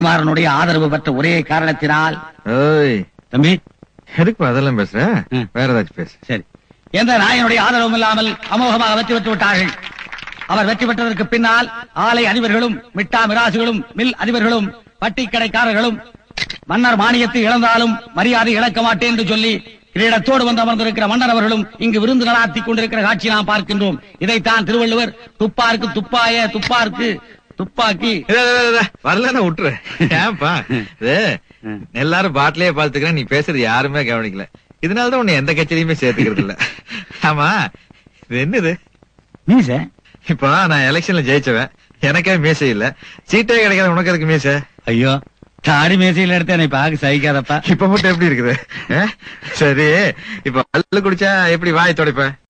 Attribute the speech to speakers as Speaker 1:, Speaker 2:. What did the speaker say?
Speaker 1: குமாரனுடைய ஆதரவு பெற்ற ஒரே காரணத்தினால்
Speaker 2: ஓய்
Speaker 1: தம்பி
Speaker 2: எதுக்கு அதெல்லாம் பேசுற
Speaker 1: ம்.
Speaker 2: வேற ஏதாச்சும் பேசு
Speaker 1: சரி எந்த நாயனுடைய ஆதரவும் இல்லாமல் அமோகமாக வெற்றி பெற்று விட்டார்கள் அவர் வெற்றி பெற்றதற்கு பின்னால் ஆலை அதிபர்களும் மிட்டா மிராசுகளும் மில் அதிபர்களும் பட்டி கடைக்காரர்களும் மன்னர் மானியத்தை இழந்தாலும் மரியாதை இழக்க மாட்டேன் என்று சொல்லி கிரீடத்தோடு வந்து அமர்ந்திருக்கிற மன்னர் அவர்களும் இங்கு விருந்து நடாத்திக் கொண்டிருக்கிற காட்சி நாம் பார்க்கின்றோம் இதைத்தான் திருவள்ளுவர் துப்பாருக்கு துப்பாய துப்பாருக்கு துப்பாக்கி
Speaker 2: இதோ, இதோ, இதோ, வரலன்னா விட்டுரு ஏன்பா இது எல்லாரும் பாட்டிலேயே பாத்துக்கிறேன் நீ பேசுறது யாருமே கவனிக்கல இதனாலதான் உன்னை எந்த கட்சியிலுமே சேர்த்துக்கிறது இல்ல ஆமா இது என்னது
Speaker 1: மீச
Speaker 2: இப்போ நான் எலெக்ஷன்ல ஜெயிச்சவன் எனக்கே மீசை இல்ல சீட்டே கிடைக்காத உனக்கு எதுக்கு மீசை
Speaker 1: ஐயோ தாடி மேசையில எடுத்து என்னை பார்க்க சகிக்காதப்பா
Speaker 2: இப்ப மட்டும் எப்படி இருக்குது ஆ? சரி இப்ப பல்லு குடிச்சா எப்படி வாய் துடைப்ப